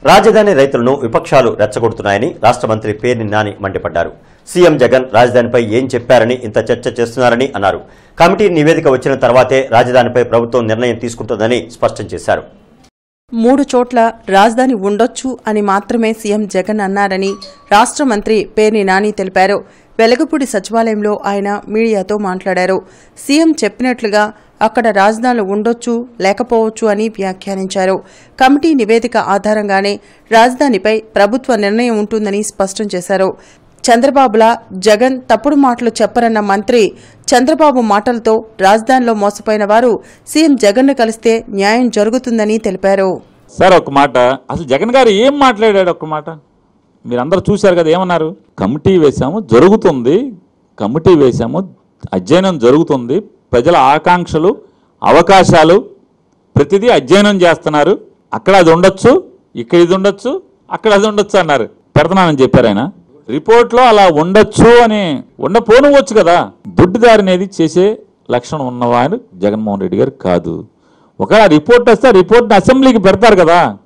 రాజధాని రైతులను విపక్షాలు రెచ్చగొడుతున్నాయని రాష్ట్ర మంత్రి పేర్ని నాని మండిపడ్డారు సీఎం జగన్ రాజధానిపై ఏం చెప్పారని ఇంత చర్చ చేస్తున్నారని అన్నారు కమిటీ నివేదిక వచ్చిన తర్వాతే రాజధానిపై ప్రభుత్వం నిర్ణయం తీసుకుంటుందని స్పష్టం చేశారు మూడు చోట్ల రాజధాని ఉండొచ్చు అని మాత్రమే సీఎం జగన్ అన్నారని రాష్ట్ర మంత్రి పేర్ని నాని తెలిపారు వెలగపూడి సచివాలయంలో ఆయన మీడియాతో మాట్లాడారు సీఎం చెప్పినట్లుగా అక్కడ రాజధానులు ఉండొచ్చు లేకపోవచ్చు అని వ్యాఖ్యానించారు కమిటీ నివేదిక ఆధారంగానే రాజధానిపై ప్రభుత్వ నిర్ణయం ఉంటుందని స్పష్టం చేశారు చంద్రబాబులా జగన్ తప్పుడు మాటలు చెప్పరన్న మంత్రి చంద్రబాబు మాటలతో రాజధానిలో మోసపోయిన వారు సీఎం జగన్ను కలిస్తే న్యాయం జరుగుతుందని తెలిపారు సార్ ఒక మాట అసలు జగన్ గారు ఏం మాట్లాడాడు ఒక్క మాట మీరందరూ చూశారు కదా ఏమన్నారు కమిటీ వేశాము జరుగుతుంది కమిటీ వేశాము అధ్యయనం జరుగుతుంది ప్రజల ఆకాంక్షలు అవకాశాలు ప్రతిదీ అధ్యయనం చేస్తున్నారు అక్కడ అది ఉండొచ్చు ఇక్కడ ఇది ఉండొచ్చు అక్కడ అది ఉండొచ్చు అన్నారు పెడతానని చెప్పారు ఆయన రిపోర్ట్లో అలా ఉండొచ్చు అని ఉండపోనవచ్చు కదా దొడ్డిదారి అనేది చేసే లక్షణం ఉన్నవారు జగన్మోహన్ రెడ్డి గారు కాదు ఒకవేళ రిపోర్ట్ వస్తే ఆ రిపోర్ట్ని అసెంబ్లీకి పెడతారు కదా